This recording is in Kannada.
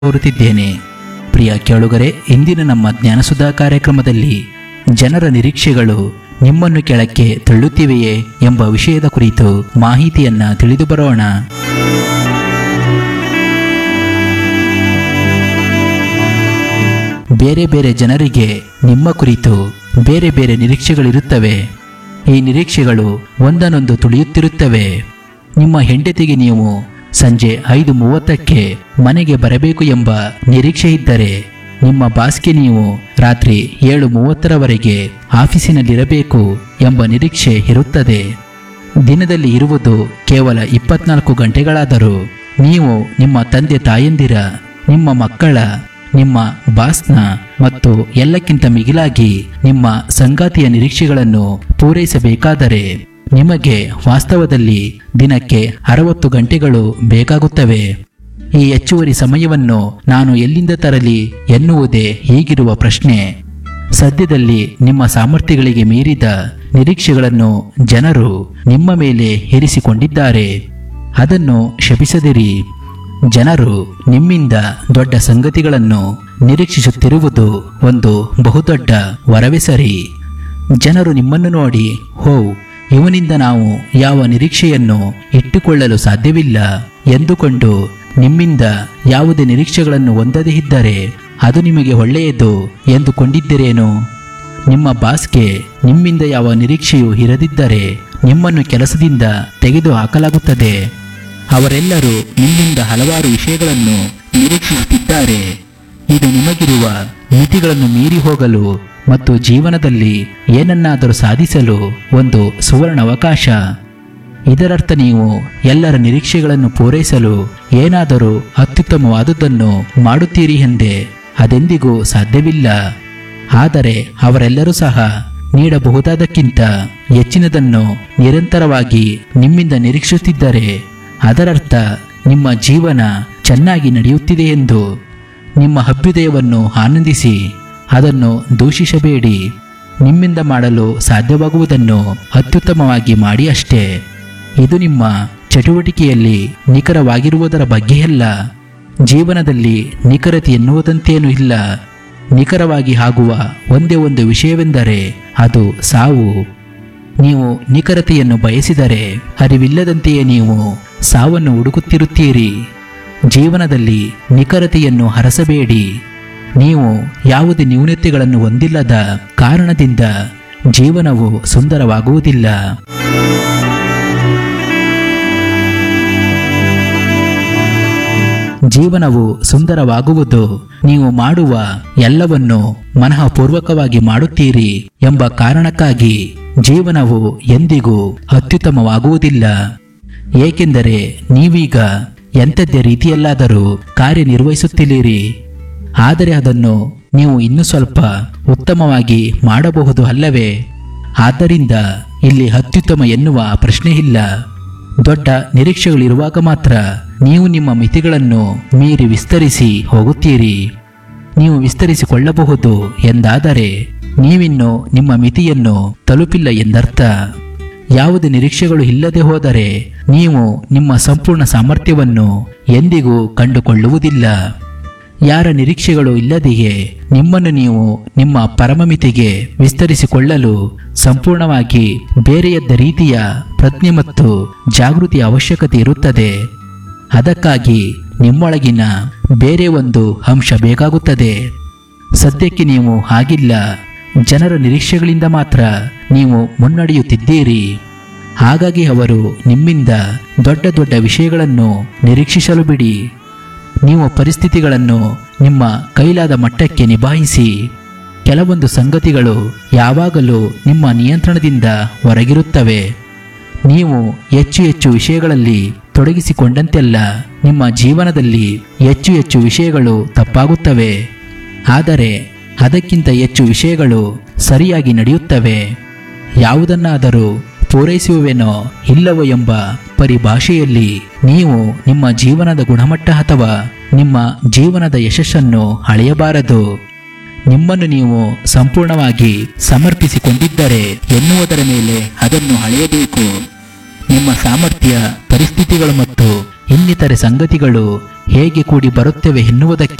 ಕೋರುತ್ತಿದ್ದೇನೆ ಪ್ರಿಯ ಕೇಳುಗರೆ ಇಂದಿನ ನಮ್ಮ ಜ್ಞಾನಸುಧಾ ಕಾರ್ಯಕ್ರಮದಲ್ಲಿ ಜನರ ನಿರೀಕ್ಷೆಗಳು ನಿಮ್ಮನ್ನು ಕೆಳಕ್ಕೆ ತಳ್ಳುತ್ತಿವೆಯೇ ಎಂಬ ವಿಷಯದ ಕುರಿತು ಮಾಹಿತಿಯನ್ನ ತಿಳಿದು ಬರೋಣ ಬೇರೆ ಬೇರೆ ಜನರಿಗೆ ನಿಮ್ಮ ಕುರಿತು ಬೇರೆ ಬೇರೆ ನಿರೀಕ್ಷೆಗಳಿರುತ್ತವೆ ಈ ನಿರೀಕ್ಷೆಗಳು ಒಂದನ್ನೊಂದು ತುಳಿಯುತ್ತಿರುತ್ತವೆ ನಿಮ್ಮ ಹೆಂಡತಿಗೆ ನೀವು ಸಂಜೆ ಐದು ಮೂವತ್ತಕ್ಕೆ ಮನೆಗೆ ಬರಬೇಕು ಎಂಬ ನಿರೀಕ್ಷೆ ಇದ್ದರೆ ನಿಮ್ಮ ಬಾಸ್ಗೆ ನೀವು ರಾತ್ರಿ ಏಳು ಮೂವತ್ತರವರೆಗೆ ಆಫೀಸಿನಲ್ಲಿರಬೇಕು ಎಂಬ ನಿರೀಕ್ಷೆ ಇರುತ್ತದೆ ದಿನದಲ್ಲಿ ಇರುವುದು ಕೇವಲ ಇಪ್ಪತ್ನಾಲ್ಕು ಗಂಟೆಗಳಾದರೂ ನೀವು ನಿಮ್ಮ ತಂದೆ ತಾಯಂದಿರ ನಿಮ್ಮ ಮಕ್ಕಳ ನಿಮ್ಮ ಬಾಸ್ನ ಮತ್ತು ಎಲ್ಲಕ್ಕಿಂತ ಮಿಗಿಲಾಗಿ ನಿಮ್ಮ ಸಂಗಾತಿಯ ನಿರೀಕ್ಷೆಗಳನ್ನು ಪೂರೈಸಬೇಕಾದರೆ ನಿಮಗೆ ವಾಸ್ತವದಲ್ಲಿ ದಿನಕ್ಕೆ ಅರವತ್ತು ಗಂಟೆಗಳು ಬೇಕಾಗುತ್ತವೆ ಈ ಹೆಚ್ಚುವರಿ ಸಮಯವನ್ನು ನಾನು ಎಲ್ಲಿಂದ ತರಲಿ ಎನ್ನುವುದೇ ಹೀಗಿರುವ ಪ್ರಶ್ನೆ ಸದ್ಯದಲ್ಲಿ ನಿಮ್ಮ ಸಾಮರ್ಥ್ಯಗಳಿಗೆ ಮೀರಿದ ನಿರೀಕ್ಷೆಗಳನ್ನು ಜನರು ನಿಮ್ಮ ಮೇಲೆ ಇರಿಸಿಕೊಂಡಿದ್ದಾರೆ ಅದನ್ನು ಶಪಿಸದಿರಿ ಜನರು ನಿಮ್ಮಿಂದ ದೊಡ್ಡ ಸಂಗತಿಗಳನ್ನು ನಿರೀಕ್ಷಿಸುತ್ತಿರುವುದು ಒಂದು ಬಹುದೊಡ್ಡ ವರವೇ ಸರಿ ಜನರು ನಿಮ್ಮನ್ನು ನೋಡಿ ಹೋ ಇವನಿಂದ ನಾವು ಯಾವ ನಿರೀಕ್ಷೆಯನ್ನು ಇಟ್ಟುಕೊಳ್ಳಲು ಸಾಧ್ಯವಿಲ್ಲ ಎಂದುಕೊಂಡು ನಿಮ್ಮಿಂದ ಯಾವುದೇ ನಿರೀಕ್ಷೆಗಳನ್ನು ಹೊಂದದೇ ಇದ್ದರೆ ಅದು ನಿಮಗೆ ಒಳ್ಳೆಯದು ಎಂದುಕೊಂಡಿದ್ದೀರೇನು ನಿಮ್ಮ ಬಾಸ್ಗೆ ನಿಮ್ಮಿಂದ ಯಾವ ನಿರೀಕ್ಷೆಯೂ ಇರದಿದ್ದರೆ ನಿಮ್ಮನ್ನು ಕೆಲಸದಿಂದ ತೆಗೆದು ಹಾಕಲಾಗುತ್ತದೆ ಅವರೆಲ್ಲರೂ ನಿಮ್ಮಿಂದ ಹಲವಾರು ವಿಷಯಗಳನ್ನು ನಿರೀಕ್ಷಿಸುತ್ತಿದ್ದಾರೆ ಇದು ನಿಮಗಿರುವ ಮಿತಿಗಳನ್ನು ಮೀರಿ ಹೋಗಲು ಮತ್ತು ಜೀವನದಲ್ಲಿ ಏನನ್ನಾದರೂ ಸಾಧಿಸಲು ಒಂದು ಸುವರ್ಣ ಅವಕಾಶ ಇದರರ್ಥ ನೀವು ಎಲ್ಲರ ನಿರೀಕ್ಷೆಗಳನ್ನು ಪೂರೈಸಲು ಏನಾದರೂ ಅತ್ಯುತ್ತಮವಾದುದನ್ನು ಮಾಡುತ್ತೀರಿ ಎಂದೇ ಅದೆಂದಿಗೂ ಸಾಧ್ಯವಿಲ್ಲ ಆದರೆ ಅವರೆಲ್ಲರೂ ಸಹ ನೀಡಬಹುದಾದಕ್ಕಿಂತ ಹೆಚ್ಚಿನದನ್ನು ನಿರಂತರವಾಗಿ ನಿಮ್ಮಿಂದ ನಿರೀಕ್ಷಿಸುತ್ತಿದ್ದರೆ ಅದರರ್ಥ ನಿಮ್ಮ ಜೀವನ ಚೆನ್ನಾಗಿ ನಡೆಯುತ್ತಿದೆ ಎಂದು ನಿಮ್ಮ ಅಭ್ಯುದಯವನ್ನು ಆನಂದಿಸಿ ಅದನ್ನು ದೂಷಿಸಬೇಡಿ ನಿಮ್ಮಿಂದ ಮಾಡಲು ಸಾಧ್ಯವಾಗುವುದನ್ನು ಅತ್ಯುತ್ತಮವಾಗಿ ಮಾಡಿ ಅಷ್ಟೇ ಇದು ನಿಮ್ಮ ಚಟುವಟಿಕೆಯಲ್ಲಿ ನಿಖರವಾಗಿರುವುದರ ಬಗ್ಗೆಯಲ್ಲ ಜೀವನದಲ್ಲಿ ನಿಖರತೆ ಎನ್ನುವುದಂತೇನೂ ಇಲ್ಲ ನಿಖರವಾಗಿ ಆಗುವ ಒಂದೇ ಒಂದು ವಿಷಯವೆಂದರೆ ಅದು ಸಾವು ನೀವು ನಿಖರತೆಯನ್ನು ಬಯಸಿದರೆ ಅರಿವಿಲ್ಲದಂತೆಯೇ ನೀವು ಸಾವನ್ನು ಹುಡುಕುತ್ತಿರುತ್ತೀರಿ ಜೀವನದಲ್ಲಿ ನಿಖರತೆಯನ್ನು ಹರಸಬೇಡಿ ನೀವು ಯಾವುದೇ ನ್ಯೂನತೆಗಳನ್ನು ಹೊಂದಿಲ್ಲದ ಕಾರಣದಿಂದ ಜೀವನವು ಸುಂದರವಾಗುವುದಿಲ್ಲ ಜೀವನವು ಸುಂದರವಾಗುವುದು ನೀವು ಮಾಡುವ ಎಲ್ಲವನ್ನು ಮನಃಪೂರ್ವಕವಾಗಿ ಮಾಡುತ್ತೀರಿ ಎಂಬ ಕಾರಣಕ್ಕಾಗಿ ಜೀವನವು ಎಂದಿಗೂ ಅತ್ಯುತ್ತಮವಾಗುವುದಿಲ್ಲ ಏಕೆಂದರೆ ನೀವೀಗ ಎಂಥದ್ದೇ ರೀತಿಯಲ್ಲಾದರೂ ಕಾರ್ಯನಿರ್ವಹಿಸುತ್ತಿದ್ದೀರಿ ಆದರೆ ಅದನ್ನು ನೀವು ಇನ್ನೂ ಸ್ವಲ್ಪ ಉತ್ತಮವಾಗಿ ಮಾಡಬಹುದು ಅಲ್ಲವೇ ಆದ್ದರಿಂದ ಇಲ್ಲಿ ಅತ್ಯುತ್ತಮ ಎನ್ನುವ ಪ್ರಶ್ನೆ ಇಲ್ಲ ದೊಡ್ಡ ನಿರೀಕ್ಷೆಗಳಿರುವಾಗ ಮಾತ್ರ ನೀವು ನಿಮ್ಮ ಮಿತಿಗಳನ್ನು ಮೀರಿ ವಿಸ್ತರಿಸಿ ಹೋಗುತ್ತೀರಿ ನೀವು ವಿಸ್ತರಿಸಿಕೊಳ್ಳಬಹುದು ಎಂದಾದರೆ ನೀವಿನ್ನು ನಿಮ್ಮ ಮಿತಿಯನ್ನು ತಲುಪಿಲ್ಲ ಎಂದರ್ಥ ಯಾವುದೇ ನಿರೀಕ್ಷೆಗಳು ಇಲ್ಲದೆ ಹೋದರೆ ನೀವು ನಿಮ್ಮ ಸಂಪೂರ್ಣ ಸಾಮರ್ಥ್ಯವನ್ನು ಎಂದಿಗೂ ಕಂಡುಕೊಳ್ಳುವುದಿಲ್ಲ ಯಾರ ನಿರೀಕ್ಷೆಗಳು ಇಲ್ಲದೆಯೇ ನಿಮ್ಮನ್ನು ನೀವು ನಿಮ್ಮ ಪರಮಮಿತಿಗೆ ವಿಸ್ತರಿಸಿಕೊಳ್ಳಲು ಸಂಪೂರ್ಣವಾಗಿ ಬೇರೆಯದ್ದ ರೀತಿಯ ಪ್ರಜ್ಞೆ ಮತ್ತು ಜಾಗೃತಿಯ ಅವಶ್ಯಕತೆ ಇರುತ್ತದೆ ಅದಕ್ಕಾಗಿ ನಿಮ್ಮೊಳಗಿನ ಬೇರೆ ಒಂದು ಅಂಶ ಬೇಕಾಗುತ್ತದೆ ಸದ್ಯಕ್ಕೆ ನೀವು ಹಾಗಿಲ್ಲ ಜನರ ನಿರೀಕ್ಷೆಗಳಿಂದ ಮಾತ್ರ ನೀವು ಮುನ್ನಡೆಯುತ್ತಿದ್ದೀರಿ ಹಾಗಾಗಿ ಅವರು ನಿಮ್ಮಿಂದ ದೊಡ್ಡ ದೊಡ್ಡ ವಿಷಯಗಳನ್ನು ನಿರೀಕ್ಷಿಸಲು ಬಿಡಿ ನೀವು ಪರಿಸ್ಥಿತಿಗಳನ್ನು ನಿಮ್ಮ ಕೈಲಾದ ಮಟ್ಟಕ್ಕೆ ನಿಭಾಯಿಸಿ ಕೆಲವೊಂದು ಸಂಗತಿಗಳು ಯಾವಾಗಲೂ ನಿಮ್ಮ ನಿಯಂತ್ರಣದಿಂದ ಹೊರಗಿರುತ್ತವೆ ನೀವು ಹೆಚ್ಚು ಹೆಚ್ಚು ವಿಷಯಗಳಲ್ಲಿ ತೊಡಗಿಸಿಕೊಂಡಂತೆಲ್ಲ ನಿಮ್ಮ ಜೀವನದಲ್ಲಿ ಹೆಚ್ಚು ಹೆಚ್ಚು ವಿಷಯಗಳು ತಪ್ಪಾಗುತ್ತವೆ ಆದರೆ ಅದಕ್ಕಿಂತ ಹೆಚ್ಚು ವಿಷಯಗಳು ಸರಿಯಾಗಿ ನಡೆಯುತ್ತವೆ ಯಾವುದನ್ನಾದರೂ ಪೂರೈಸುವೆನೋ ಇಲ್ಲವೋ ಎಂಬ ಪರಿಭಾಷೆಯಲ್ಲಿ ನೀವು ನಿಮ್ಮ ಜೀವನದ ಗುಣಮಟ್ಟ ಅಥವಾ ನಿಮ್ಮ ಜೀವನದ ಯಶಸ್ಸನ್ನು ಅಳೆಯಬಾರದು ನಿಮ್ಮನ್ನು ನೀವು ಸಂಪೂರ್ಣವಾಗಿ ಸಮರ್ಪಿಸಿಕೊಂಡಿದ್ದರೆ ಎನ್ನುವುದರ ಮೇಲೆ ಅದನ್ನು ಅಳೆಯಬೇಕು ನಿಮ್ಮ ಸಾಮರ್ಥ್ಯ ಪರಿಸ್ಥಿತಿಗಳು ಮತ್ತು ಇನ್ನಿತರೆ ಸಂಗತಿಗಳು ಹೇಗೆ ಕೂಡಿ ಬರುತ್ತೇವೆ ಎನ್ನುವುದಕ್ಕೆ